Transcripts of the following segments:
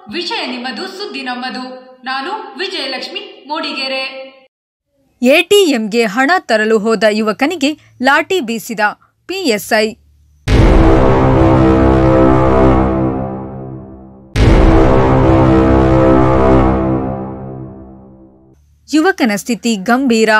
ವಿಷಯ ನಿಮ್ಮದು ಸುದ್ದಿ ನಮ್ಮದು ನಾನು ವಿಜಯಲಕ್ಷ್ಮಿ ಮೂಡಿಗೆರೆ ಎಟಿಎಂಗೆ ಹಣ ತರಲು ಹೋದ ಯುವಕನಿಗೆ ಲಾಠಿ ಬೀಸಿದ ಪಿಎಸ್ಐ ಯುವಕನ ಸ್ಥಿತಿ ಗಂಭೀರ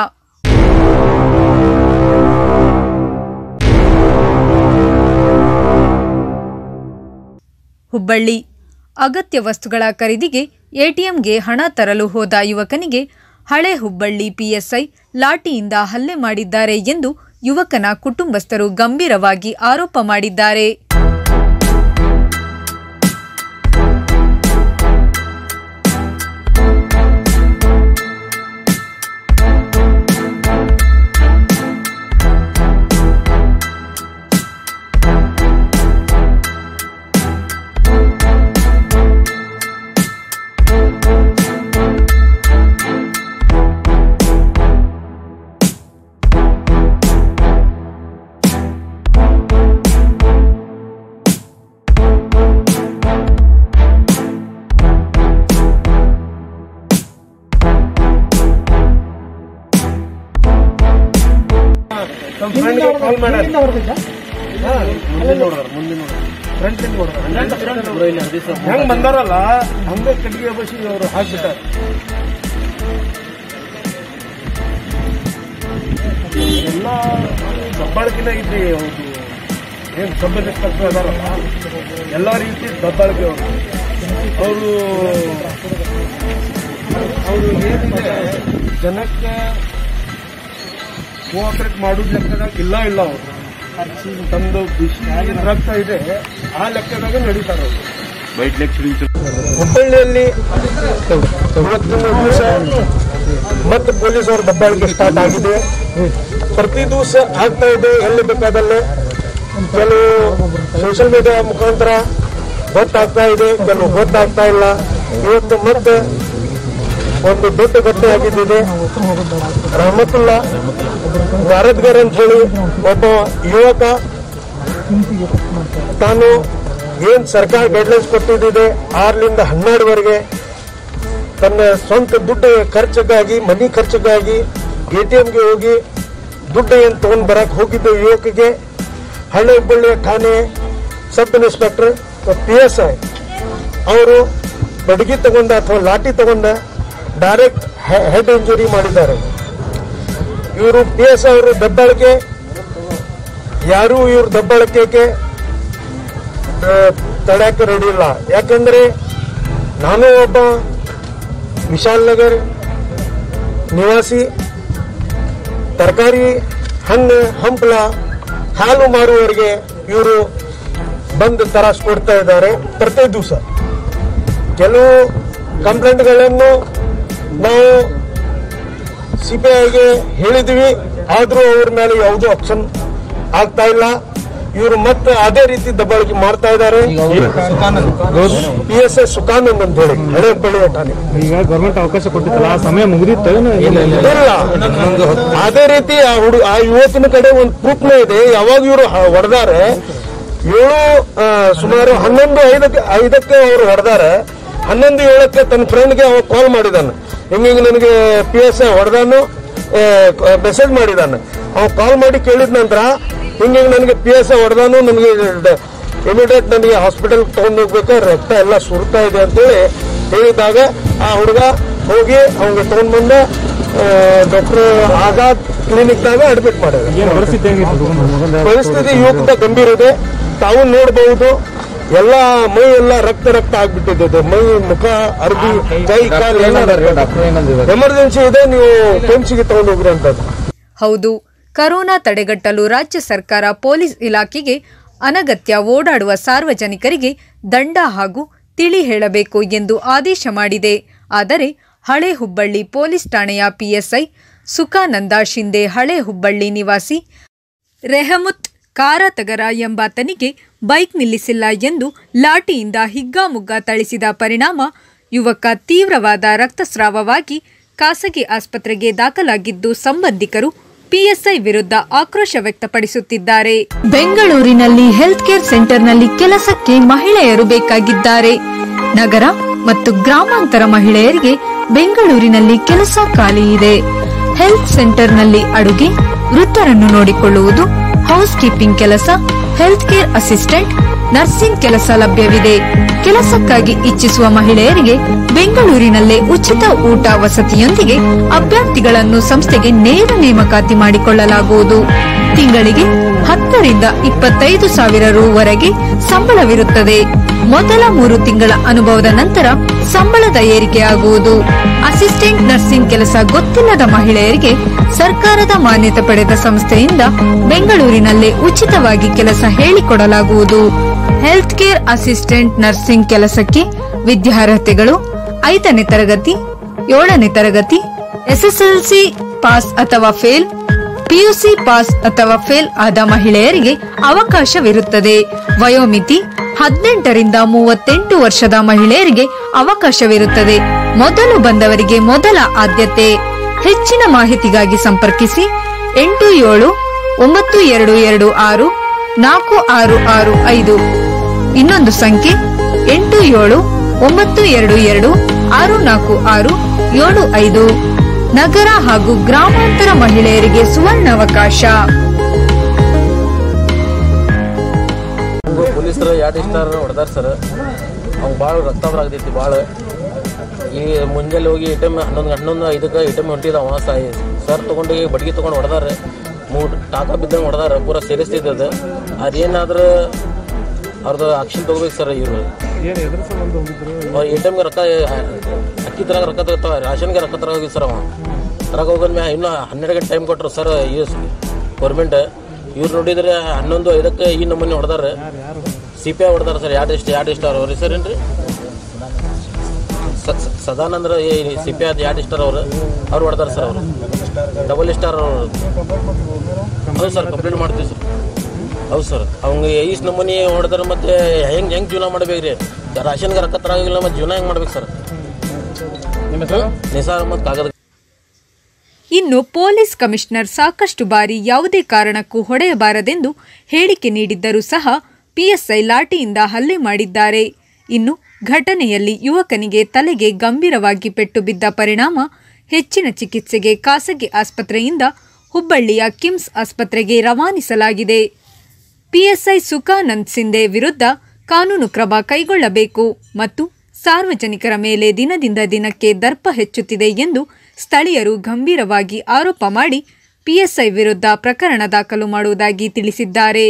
ಹುಬ್ಬಳ್ಳಿ ಅಗತ್ಯ ವಸ್ತುಗಳ ಖರೀದಿಗೆ ಎಟಿಎಂಗೆ ಹಣ ತರಲು ಹೋದ ಯುವಕನಿಗೆ ಹಳೆ ಹುಬ್ಬಳ್ಳಿ ಪಿಎಸ್ಐ ಲಾಠಿಯಿಂದ ಹಲ್ಲೆ ಮಾಡಿದ್ದಾರೆ ಎಂದು ಯುವಕನ ಕುಟುಂಬಸ್ಥರು ಗಂಭೀರವಾಗಿ ಆರೋಪ ಮಾಡಿದ್ದಾರೆ ನಮ್ಮ ಫ್ರೆಂಡ್ಗೆ ಕಾಲ್ ಮಾಡ್ಯಾರ ಹಾ, ಮುಂದೆ ನೋಡ್ದಾರ ಮುಂದೆ ನೋಡ್ದಾರ ಫ್ರಂಟ್ ನೋಡ್ದಾರ ಹೆಂಗ್ ಬಂದಾರಲ್ಲ ಹಂಗ ಕಟ್ಟಿಗೆ ಬಸಿ ಅವರು ಹಾಕ್ಬಿಟ್ಟಾರ ಎಲ್ಲ ದಬ್ಬಾಳಿಕೆನ ಐತಿ ಅವ್ರದ್ದು ಏನ್ ಸಬ್ ಇನ್ಸ್ಪೆಕ್ಟರ್ ಅದಾರಲ್ಲ ಎಲ್ಲ ರೀತಿ ದಬ್ಬಾಳಿಕೆ ಅವರು ಅವರು ಅವರು ಏನಿದೆ ಜನಕ್ಕೆ ಕೋಆಪರೇಟ್ ಮಾಡೋದ್ ಲೆಕ್ಕದಾಗ ಇಲ್ಲ ಇಲ್ಲ ಅವರು ತಮ್ದು ಬಿಸಿ ರಕ್ತ ಇದೆ ಆ ಲೆಕ್ಕದಾಗ ನಡೀತಾರ ಅವರು ಹುಬ್ಬಳ್ಳಿಯಲ್ಲಿ ಇವತ್ತಿನ ದಿವಸ ಮತ್ತೆ ಪೊಲೀಸ್ ಅವ್ರ ದಬ್ಬಾಳಿಕೆ ಸ್ಟಾರ್ಟ್ ಆಗಿದೆ ಪ್ರತಿ ದಿವಸ ಆಗ್ತಾ ಇದೆ ಎಲ್ಲಿ ಬೇಕಾದಲ್ಲೇ ಕೆಲವು ಸೋಷಿಯಲ್ ಮೀಡಿಯಾ ಮುಖಾಂತರ ಗೊತ್ತಾಗ್ತಾ ಇದೆ ಕೆಲವು ಗೊತ್ತಾಗ್ತಾ ಇಲ್ಲ ಇವತ್ತು ಮತ್ತೆ ಒಂದು ದೊಡ್ಡ ಘಟನೆ ಆಗಿದ್ದಿದೆ ರಹಮತುಲ್ಲಾ ಭಾರತ್ಗರ್ ಅಂತ ಹೇಳಿ ಒಬ್ಬ ಯುವಕ ತಾನು ಏನ್ ಸರ್ಕಾರ ಗೈಡ್ಲೈನ್ಸ್ ಕೊಟ್ಟಿದ್ದಿದೆ ಆರರಿಂದ ಹನ್ನೆರಡುವರೆಗೆ ತನ್ನ ಸ್ವಂತ ದುಡ್ಡು ಖರ್ಚಿಗಾಗಿ ಮನಿ ಖರ್ಚಿಗಾಗಿ ಎ ಟಿ ಎಂಗೆ ಹೋಗಿ ದುಡ್ಡು ಏನು ತಗೊಂಡ್ ಬರಕ್ ಹೋಗಿದ್ದ ಯುವಕಿಗೆ ಹಳ್ಳಿ ಹುಬ್ಬಳ್ಳಿಯ ಠಾಣೆ sub inspector P S I ಅವರು ಬಡಗಿ ತಗೊಂಡ ಅಥವಾ ಲಾಠಿ ತಗೊಂಡ ಡೈರೆಕ್ಟ್ ಹೆಡ್ ಇಂಜುರಿ ಮಾಡಿದ್ದಾರೆ ಇವರು ಪಿ ಎಸ್ ಅವರು ದಬ್ಬಾಳಿಕೆ ಯಾರೂ ಇವ್ರ ದಬ್ಬಾಳಿಕೆಗೆ ತಡೆಯಕ್ಕೆ ರೆಡಿ ಇಲ್ಲ ಯಾಕಂದ್ರೆ ನಾನು ಒಬ್ಬ ವಿಶಾಲ್ ನಗರ್ ನಿವಾಸಿ ತರಕಾರಿ ಹಣ್ಣು ಹಂಪಲ ಹಾಲು ಮಾರುವವರಿಗೆ ಇವರು ಬಂದು ತರಾಸ್ ಕೊಡ್ತಾ ಇದ್ದಾರೆ ಪ್ರತಿ ದಿವಸ ಕೆಲವು ಕಂಪ್ಲೇಂಟ್ಗಳನ್ನು ನಾವು ಸಿ ಪಿ ಐಗೆ ಹೇಳಿದ್ವಿ ಆದ್ರೂ ಅವ್ರ ಮೇಲೆ ಯಾವುದೂ ಆಕ್ಷನ್ ಆಗ್ತಾ ಇಲ್ಲ ಇವರು ಮತ್ತೆ ಅದೇ ರೀತಿ ದಬ್ಬಾಳಿಕೆ ಮಾಡ್ತಾ ಇದ್ದಾರೆ ಪಿ ಎಸ್ ಎಸ್ ಸುಖಾನಂದ್ ಅಂತ ಹೇಳಿ ಹಳೆ ಬೆಳೆಯ ಠಾಣೆ ಈಗ ಗೌರ್ಮೆಂಟ್ ಅವಕಾಶ ಕೊಟ್ಟಿತ್ತಲ್ಲ ಆ ಸಮಯ ಮುಗಿದಿತ್ತು ಇಲ್ಲ ಅದೇ ರೀತಿ ಆ ಹುಡು ಆ ಯುವಕನ ಕಡೆ ಒಂದು ಪ್ರೂಫ್ನೇ ಇದೆ ಯಾವಾಗ ಇವರು ಹೊಡೆದಾರೆ ಏಳು ಆ, ಸುಮಾರು ಹನ್ನೊಂದು ಐದಕ್ಕೆ ಐದಕ್ಕೆ ಅವರು ಹೊಡೆದಾರೆ ಹನ್ನೊಂದು ಏಳಕ್ಕೆ ತನ್ನ ಫ್ರೆಂಡ್ಗೆ ಅವ ಕಾಲ್ ಮಾಡಿದಾನೆ ಹಿಂಗ ಹಿಂಗ ನನಗೆ ಪಿ ಎಸ್ ಐ ಹೊಡೆದಾನು ಮೆಸೇಜ್ ಮಾಡಿದಾನೆ ಅವ ಕಾಲ್ ಮಾಡಿ ಕೇಳಿದ ನಂತರ ಹಿಂಗ ಹಿಂಗ ನನಗೆ ಪಿ ಎಸ್ ಐ ಹೊಡೆದಾನು ನನಗೆ ಇಮಿಡಿಯೇಟ್ ನನಗೆ ಹಾಸ್ಪಿಟಲ್ ತಗೊಂಡು ಹೋಗ್ಬೇಕು ರಕ್ತ ಎಲ್ಲ ಸುರ್ತಾ ಇದೆ ಅಂತೇಳಿ ಹೇಳಿದಾಗ ಆ ಹುಡುಗ ಹೋಗಿ ಅವ್ನಿಗೆ ತಗೊಂಡ್ ಬಂದ ಡಾಕ್ಟರ್ ಆಜಾದ್ ಕ್ಲಿನಿಕ್ದಾಗ ಅಡ್ಮಿಟ್ ಮಾಡ್ಯಾರ ಏನ್ ಪರಿಸ್ಥಿತಿ ಹೆಂಗಿತ್ತು ಮಗಂದ ಪರಿಸ್ಥಿತಿ ಯುವಕದ ಗಂಭೀರ ಇದೆ ತಾವು ನೋಡಬಹುದು ಎಲ್ಲ ಮೈ ಎಲ್ಲ ರಕ್ತ ರಕ್ತ ಆಗ್ಬಿಟ್ಟಿದೆ ಮೈ ಮುಖ ಅರ್ಬಿ ಕೈ ಕಾಲು ಎಲ್ಲ ಎಮರ್ಜೆನ್ಸಿ ಇದೆ ನೀವು ಕೆಂಚಿಗೆ ತಗೊಂಡು ಹೋಗ್ರಿ ಅಂತದ್ದು ಹೌದು ಕರೋನಾ ತಡೆಗಟ್ಟಲು ರಾಜ್ಯ ಸರ್ಕಾರ ಪೊಲೀಸ್ ಇಲಾಖೆಗೆ ಅನಗತ್ಯ ಓಡಾಡುವ ಸಾರ್ವಜನಿಕರಿಗೆ ದಂಡ ಹಾಗೂ ತಿಳಿ ಹೇಳಬೇಕು ಎಂದು ಆದೇಶ ಮಾಡಿದೆ ಆದರೆ ಹಳೆ ಹುಬ್ಬಳ್ಳಿ ಪೊಲೀಸ್ ಠಾಣೆಯ ಪಿಎಸ್ಐ ಸುಖಾನಂದ ಶಿಂದೆ ಹಳೆ ಹುಬ್ಬಳ್ಳಿ ನಿವಾಸಿ ರೆಹಮುತ್ ಕಾರತಗರ ಎಂಬಾತನಿಗೆ ಬೈಕ್ ನಿಲ್ಲಿಸಿಲ್ಲ ಎಂದು ಲಾಠಿಯಿಂದ ಹಿಗ್ಗಾಮುಗ್ಗಾ ಥಳಿಸಿದ ಪರಿಣಾಮ ಯುವಕ ತೀವ್ರವಾದ ರಕ್ತಸ್ರಾವವಾಗಿ ಖಾಸಗಿ ಆಸ್ಪತ್ರೆಗೆ ದಾಖಲಾಗಿದ್ದು ಸಂಬಂಧಿಕರು ಪಿಎಸ್ಐ ವಿರುದ್ಧ ಆಕ್ರೋಶ ವ್ಯಕ್ತಪಡಿಸುತ್ತಿದ್ದಾರೆ ಬೆಂಗಳೂರಿನಲ್ಲಿ ಹೆಲ್ತ್ ಕೇರ್ ಸೆಂಟರ್ನಲ್ಲಿ ಕೆಲಸಕ್ಕೆ ಮಹಿಳೆಯರು ಬೇಕಾಗಿದ್ದಾರೆ ನಗರ ಮತ್ತು ಗ್ರಾಮಾಂತರ ಮಹಿಳೆಯರಿಗೆ ಬೆಂಗಳೂರಿನಲ್ಲಿ ಕೆಲಸ ಖಾಲಿ ಇದೆ ಹೆಲ್ತ್ ಸೆಂಟರ್ನಲ್ಲಿ ಅಡುಗೆ ವೃತ್ತರನ್ನು ನೋಡಿಕೊಳ್ಳುವುದು ಹೌಸ್ ಕೀಪಿಂಗ್ ಕೆಲಸ ಹೆಲ್ತ್ ಕೇರ್ ಅಸಿಸ್ಟೆಂಟ್ ನರ್ಸಿಂಗ್ ಕೆಲಸ ಲಭ್ಯವಿದೆ ಕೆಲಸಕ್ಕಾಗಿ ಇಚ್ಛಿಸುವ ಮಹಿಳೆಯರಿಗೆ ಬೆಂಗಳೂರಿನಲ್ಲೇ ಉಚಿತ ಊಟ ವಸತಿಯೊಂದಿಗೆ ಅಭ್ಯರ್ಥಿಗಳನ್ನು ಸಂಸ್ಥೆಗೆ ನೇರ ನೇಮಕಾತಿ ಮಾಡಿಕೊಳ್ಳಲಾಗುವುದು ತಿಂಗಳಿಗೆ ಹತ್ತರಿಂದ ಇಪ್ಪತ್ತೈದು ಸಾವಿರ ರೂವರೆಗೆ ಸಂಬಳವಿರುತ್ತದೆ ಮೊದಲ ಮೂರು ತಿಂಗಳ ಅನುಭವದ ನಂತರ ಸಂಬಳದ ಏರಿಕೆಯಾಗುವುದು ಅಸಿಸ್ಟೆಂಟ್ ನರ್ಸಿಂಗ್ ಕೆಲಸ ಗೊತ್ತಿಲ್ಲದ ಮಹಿಳೆಯರಿಗೆ ಸರ್ಕಾರದ ಮಾನ್ಯತೆ ಪಡೆದ ಸಂಸ್ಥೆಯಿಂದ ಬೆಂಗಳೂರಿನಲ್ಲೇ ಉಚಿತವಾಗಿ ಕೆಲಸ ಹೇಳಿಕೊಡಲಾಗುವುದು ಹೆಲ್ತ್ ಕೇರ್ ಅಸಿಸ್ಟೆಂಟ್ ನರ್ಸಿಂಗ್ ಕೆಲಸಕ್ಕೆ ವಿದ್ಯಾರ್ಹತೆಗಳು ಐದನೇ ತರಗತಿ ಏಳನೇ ತರಗತಿ ಎಸ್ಎಸ್ಎಲ್ಸಿ ಪಾಸ್ ಅಥವಾ ಫೇಲ್ ಪಿಯುಸಿ ಪಾಸ್ ಅಥವಾ ಫೇಲ್ ಆದ ಮಹಿಳೆಯರಿಗೆ ಅವಕಾಶವಿರುತ್ತದೆ ವಯೋಮಿತಿ ಹದಿನೆಂಟರಿಂದ ಮೂವತ್ತೆಂಟು ವರ್ಷದ ಮಹಿಳೆಯರಿಗೆ ಅವಕಾಶವಿರುತ್ತದೆ ಮೊದಲು ಬಂದವರಿಗೆ ಮೊದಲ ಆದ್ಯತೆ ಹೆಚ್ಚಿನ ಮಾಹಿತಿಗಾಗಿ ಸಂಪರ್ಕಿಸಿ ಎಂಟು ಏಳು ಒಂಬತ್ತು ಎರಡು ಎರಡು ಆರು ನಾಲ್ಕು ಆರು ಆರು ಐದು ಇನ್ನೊಂದು ಸಂಖ್ಯೆ ಎಂಟು ಏಳು ಒಂಬತ್ತು ಎರಡು ಎರಡು ಆರು ನಾಲ್ಕು ಆರು ಏಳು ಐದು ನಗರ ಹಾಗೂ ಗ್ರಾಮಾಂತರ ಮಹಿಳೆಯರಿಗೆ ಸುವರ್ಣಾವಕಾಶ ಪೊಲೀಸರು ಎರಡು ಸ್ಟಾರ್ ಹೊಡೆದಾರ ಸರ್ ಅವ್ನು ಭಾಳ ರಕ್ತ ಬರಾಗ್ತೈತಿ ಭಾಳ ಈ ಮುಂಜಾನೆ ಹೋಗಿ ಎ ಟಿ ಎಮ್ ಹನ್ನೊಂದು ಹನ್ನೊಂದು ಐದಕ್ಕೆ ಎ ಟಿ ಎಮ್ ಹೊಂಟಿದವ ಸಾಯಿ ಸರ್ ತೊಗೊಂಡು ಬಡ್ಗಿ ತೊಗೊಂಡು ಹೊಡೆದಾರ ಮೂರು ಟಾಕ ಬಿದ್ದಂಗೆ ಹೊಡೆದಾರ ಪೂರ ಸೇರಿಸ್ತಿದ್ದದು ಅದೇನಾದ್ರೂ ಅವ್ರದ್ದು ಆಕ್ಷನ್ ತೊಗೋಬೇಕು ಸರ್ ಇವರು ಎ ಟಿ ಎಮ್ಗೆ ರೊಕ್ಕ ಅಕ್ಕಿ ತರಾಗ ರೊಕ್ಕ ತಗೋತಾವ ರೇಷನ್ಗೆ ರೊಕ್ಕ ತರಾಗ ಹೋಗಿ ಸರ್ ಅವ ತರಾಗ ಹೋಗೋದ್ಮ್ಯಾಗ ಇನ್ನೂ ಹನ್ನೆರಡು ಗಂಟೆ ಟೈಮ್ ಕೊಟ್ಟರು ಸರ್ ಯು ಗೌರ್ಮೆಂಟ್ ಇವ್ರು ನೋಡಿದ್ರೆ ಹನ್ನೊಂದು ಐದಕ್ಕೆ ಈ ನಮ್ಮನೆ ಹೊಡೆದಾರ ಸಿ ಪಿ ಐ ಹೊಡೆದಾರ ಸರ್ ಎರಡು ಇಷ್ಟು ಎರಡು ಇಷ್ಟ ಅವ್ರ ಹೆಸರು ಏನ್ರಿ ಸ- ಸ- ಸದಾನಂದ್ರ ಸಿ ಪಿ ಐ ಅದು ಎರಡು ಸ್ಟಾರ್ ಅವರು ಅವ್ರು ಹೊಡೆದಾರ ಸರ್ ಅವರು ಡಬಲ್ ಸ್ಟಾರ್ ಅವರು ಹೌದು ಸರ್ ಕಂಪ್ಲೇಂಟ್ ಮಾಡ್ತೀವಿ ಸರ್ ಹೌದು ಸರ್ ಅವ್ನಿಗೆ ಈಸ್ ನಮೂನಿ ಹೊಡೆದ್ರೆ ಮತ್ತೆ ಹೆಂಗೆ ಹೆಂಗೆ ಜೀವನ ಮಾಡ್ಬೇಕು ರೀ ರಾಷನ್ಗೆ ರೊಕ್ಕ ತರಾಗಿಲ್ಲ ಮತ್ತೆ ಜೀವನ ಹೆಂಗೆ ಮಾಡ್ಬೇಕು ಸರ್ ನಿಸಾರ್ ಮತ್ತು ಕಾಗದ ಇನ್ನು ಪೊಲೀಸ್ ಕಮಿಷನರ್ ಸಾಕಷ್ಟು ಬಾರಿ ಯಾವುದೇ ಕಾರಣಕ್ಕೂ ಹೊಡೆಯಬಾರದೆಂದು ಹೇಳಿಕೆ ನೀಡಿದ್ದರೂ ಸಹ ಪಿಎಸ್ಐ ಲಾಠಿಯಿಂದ ಹಲ್ಲೆ ಮಾಡಿದ್ದಾರೆ ಇನ್ನು ಘಟನೆಯಲ್ಲಿ ಯುವಕನಿಗೆ ತಲೆಗೆ ಗಂಭೀರವಾಗಿ ಪೆಟ್ಟು ಬಿದ್ದ ಪರಿಣಾಮ ಹೆಚ್ಚಿನ ಚಿಕಿತ್ಸೆಗೆ ಖಾಸಗಿ ಆಸ್ಪತ್ರೆಯಿಂದ ಹುಬ್ಬಳ್ಳಿಯ ಕಿಮ್ಸ್ ಆಸ್ಪತ್ರೆಗೆ ರವಾನಿಸಲಾಗಿದೆ ಪಿಎಸ್ಐ ಸುಖಾನಂದ್ ಸಿಂಧೆ ವಿರುದ್ಧ ಕಾನೂನು ಕ್ರಮ ಕೈಗೊಳ್ಳಬೇಕು ಮತ್ತು ಸಾರ್ವಜನಿಕರ ಮೇಲೆ ದಿನದಿಂದ ದಿನಕ್ಕೆ ದರ್ಪ ಹೆಚ್ಚುತ್ತಿದೆ ಎಂದು ಸ್ಥಳೀಯರು ಗಂಭೀರವಾಗಿ ಆರೋಪ ಮಾಡಿ ಪಿಎಸ್ಐ ವಿರುದ್ಧ ಪ್ರಕರಣ ದಾಖಲು ಮಾಡುವುದಾಗಿ ತಿಳಿಸಿದ್ದಾರೆ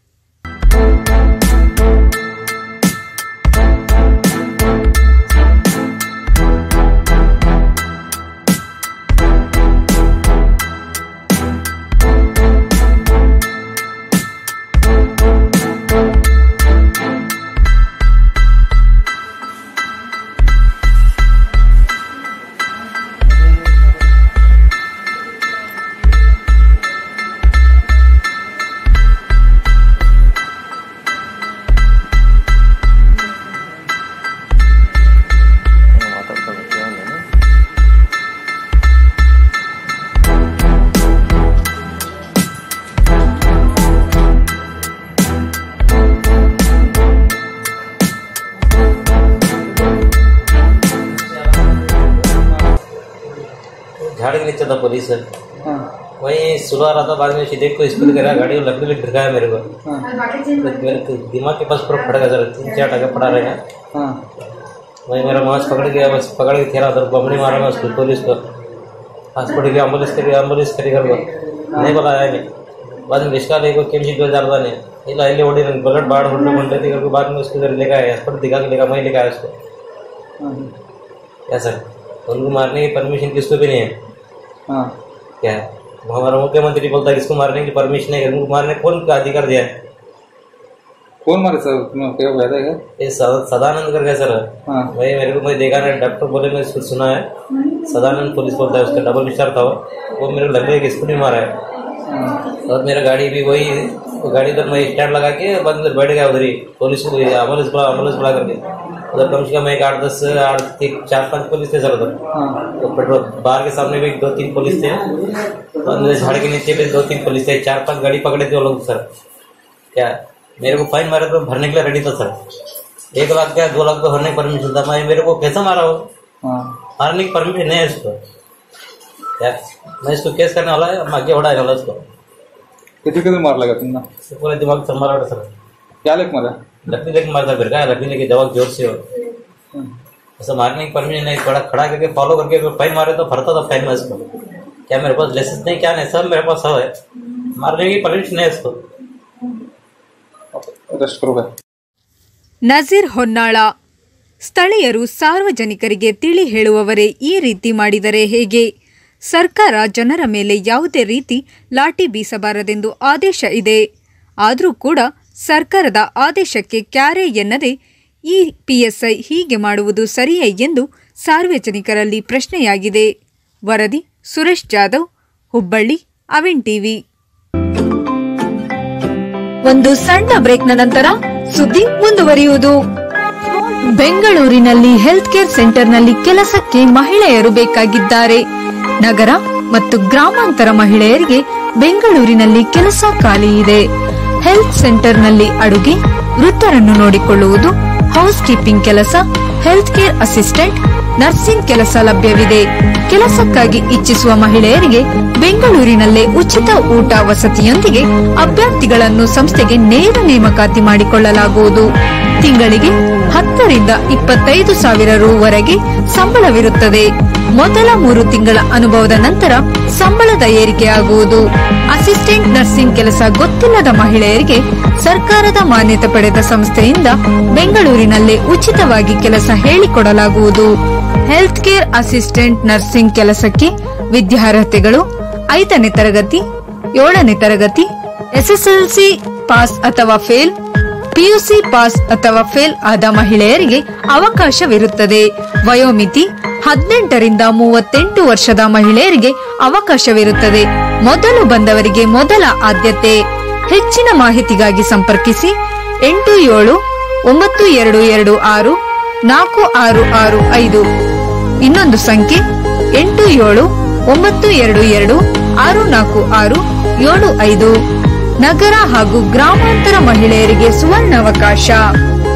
झाड़ के नीचे था पुलिस वही सुबह रहा था बाद में सीधे को स्पीड करा गाड़ी को लकड़ी में भिड़काया मेरे को तो मेरे को दिमाग के पास पूरा फट गया सर तीन चार टका पड़ा रहेगा वही मेरा मास्क पकड़ गया बस पकड़ के थेरा उधर बमड़ी मारा मैं उसको पुलिस को हॉस्पिटल की एम्बुलेंस करी एम्बुलेंस करी कर को नहीं बताया नहीं बाद में रिश्का लेको केम सी दो हजार नहीं ಇಲ್ಲ ಇಲ್ಲಿ ಹೊಡಿ ನನಗೆ ಬುಲೆಟ್ ಬಾಡ್ ಹೊಡ್ಲು ಬಂದೈತಿ करके बाद में उसको इधर लेकर आया हॉस्पिटल दिखा के लेकर मैं लेकर आया उसको क्या सर उनको मारने की परमिशन किसको भी नहीं है क्या है? हमारा मुख्यमंत्री बोलता है इसको मारने की परमिशन है उनको मारने कौन का अधिकार दिया है कौन मारे सर तुम्हें क्या हुआ था क्या ये सदा- सदानंद करके सर हाँ वही मेरे को मैं देखा नहीं डॉक्टर बोले मैं इसको सुना है सदानंद पुलिस बोलता है उसका डबल स्टार था वो वो मेरे को लंबे की स्कूटी मारा है और मेरा गाड़ी भी वही वो गाड़ी इधर मैं स्टैंड लगा के बाद इधर बैठ गया उधर ही पुलिस को एम्बुलेंस बुला एम्बुलेंस बुला करके उधर कम से कम एक आठ दस आठ तीन चार पांच पुलिस थे सर उधर तो पेट्रोल बाहर के सामने भी दो तीन पुलिस थे तो अंदर झाड़ के नीचे भी दो तीन पुलिस थे चार पांच गाड़ी पकड़े थे वो लोग सर क्या मेरे को फाइन मारा तो भरने के लिए रेडी था सर एक लाख क्या दो लाख तो भरने की परमिशन था मैं मेरे को कैसा मारा हो हाँ मारने की परमिशन नहीं है इसको क्या मैं इसको केस करने वाला है मैं आगे बढ़ाने वाला इसको किती किती मारला का तुम्हाला इसको पूरे दिमाग से मारा सर क्या लेक मला लकड़ी लेके मारता फिर क्या लकड़ी लेके जवाब जोर से हो ऐसा मारने की परमिशन नहीं थोड़ा खड़ा करके फॉलो करके अगर फाइन मारे तो भरता था फाइन में इसको क्या मेरे पास लाइसेंस नहीं क्या नहीं सब मेरे पास सब है मारने की परमिशन है इसको रेस्ट करू काय ನಜೀರ್ ಹೊನ್ನಾಳ ಸ್ಥಳೀಯರು ಸಾರ್ವಜನಿಕರಿಗೆ ತಿಳಿ ಹೇಳುವವರೇ ಈ ರೀತಿ ಮಾಡಿದರೆ ಹೇಗೆ ಸರ್ಕಾರ ಜನರ ಮೇಲೆ ಯಾವುದೇ ರೀತಿ ಲಾಠಿ ಬೀಸಬಾರದೆಂದು ಆದೇಶ ಇದೆ ಆದರೂ ಕೂಡ ಸರ್ಕಾರದ ಆದೇಶಕ್ಕೆ ಕ್ಯಾರೆ ಎನ್ನದೆ ಈ ಪಿಎಸ್ಐ ಹೀಗೆ ಮಾಡುವುದು ಸರಿಯೇ ಎಂದು ಸಾರ್ವಜನಿಕರಲ್ಲಿ ಪ್ರಶ್ನೆಯಾಗಿದೆ ವರದಿ ಸುರೇಶ್ ಜಾಧವ್ ಹುಬ್ಬಳ್ಳಿ ಅವಿನ್ ಟಿವಿ ಒಂದು ಸಣ್ಣ ಬ್ರೇಕ್ನ ನಂತರ ಸುದ್ದಿ ಮುಂದುವರಿಯುವುದು ಬೆಂಗಳೂರಿನಲ್ಲಿ ಹೆಲ್ತ್ ಕೇರ್ ಸೆಂಟರ್ನಲ್ಲಿ ಕೆಲಸಕ್ಕೆ ಮಹಿಳೆಯರು ಬೇಕಾಗಿದ್ದಾರೆ ನಗರ ಮತ್ತು ಗ್ರಾಮಾಂತರ ಮಹಿಳೆಯರಿಗೆ ಬೆಂಗಳೂರಿನಲ್ಲಿ ಕೆಲಸ ಖಾಲಿ ಇದೆ ಹೆಲ್ತ್ ಸೆಂಟರ್ನಲ್ಲಿ ಅಡುಗೆ ವೃತ್ತರನ್ನು ನೋಡಿಕೊಳ್ಳುವುದು ಹೌಸ್ ಕೀಪಿಂಗ್ ಕೆಲಸ ಹೆಲ್ತ್ ಕೇರ್ ಅಸಿಸ್ಟೆಂಟ್ ನರ್ಸಿಂಗ್ ಕೆಲಸ ಲಭ್ಯವಿದೆ ಕೆಲಸಕ್ಕಾಗಿ ಇಚ್ಛಿಸುವ ಮಹಿಳೆಯರಿಗೆ ಬೆಂಗಳೂರಿನಲ್ಲೇ ಉಚಿತ ಊಟ ವಸತಿಯೊಂದಿಗೆ ಅಭ್ಯರ್ಥಿಗಳನ್ನು ಸಂಸ್ಥೆಗೆ ನೇರ ನೇಮಕಾತಿ ಮಾಡಿಕೊಳ್ಳಲಾಗುವುದು ತಿಂಗಳಿಗೆ ಹತ್ತರಿಂದ ಇಪ್ಪತ್ತೈದು ಸಾವಿರ ರುವರೆಗೆ ಸಂಬಳವಿರುತ್ತದೆ ಮೊದಲ ಮೂರು ತಿಂಗಳ ಅನುಭವದ ನಂತರ ಸಂಬಳದ ಏರಿಕೆಯಾಗುವುದು ಅಸಿಸ್ಟೆಂಟ್ ನರ್ಸಿಂಗ್ ಕೆಲಸ ಗೊತ್ತಿಲ್ಲದ ಮಹಿಳೆಯರಿಗೆ ಸರ್ಕಾರದ ಮಾನ್ಯತೆ ಪಡೆದ ಸಂಸ್ಥೆಯಿಂದ ಬೆಂಗಳೂರಿನಲ್ಲೇ ಉಚಿತವಾಗಿ ಕೆಲಸ ಹೇಳಿಕೊಡಲಾಗುವುದು ಹೆಲ್ತ್ ಕೇರ್ ಅಸಿಸ್ಟೆಂಟ್ ನರ್ಸಿಂಗ್ ಕೆಲಸಕ್ಕೆ ವಿದ್ಯಾರ್ಹತೆಗಳು ಐದನೇ ತರಗತಿ ಏಳನೇ ತರಗತಿ ಎಸ್ಎಸ್ಎಲ್ಸಿ ಪಾಸ್ ಅಥವಾ ಫೇಲ್ ಪಿಯುಸಿ ಪಾಸ್ ಅಥವಾ ಫೇಲ್ ಆದ ಮಹಿಳೆಯರಿಗೆ ಅವಕಾಶವಿರುತ್ತದೆ ವಯೋಮಿತಿ ಹದಿನೆಂಟರಿಂದ ಮೂವತ್ತೆಂಟು ವರ್ಷದ ಮಹಿಳೆಯರಿಗೆ ಅವಕಾಶವಿರುತ್ತದೆ ಮೊದಲು ಬಂದವರಿಗೆ ಮೊದಲ ಆದ್ಯತೆ ಹೆಚ್ಚಿನ ಮಾಹಿತಿಗಾಗಿ ಸಂಪರ್ಕಿಸಿ ಎಂಟು ಏಳು ಒಂಬತ್ತು ಎರಡು ಎರಡು ಆರು ನಾಲ್ಕು ಆರು ಆರು ಐದು ಇನ್ನೊಂದು ಸಂಖ್ಯೆ ಎಂಟು ಏಳು ಒಂಬತ್ತು ಎರಡು ಎರಡು ಆರು ನಾಲ್ಕು ಆರು ಏಳು ಐದು ನಗರ ಹಾಗೂ ಗ್ರಾಮಾಂತರ ಮಹಿಳೆಯರಿಗೆ ಸುವರ್ಣಾವಕಾಶ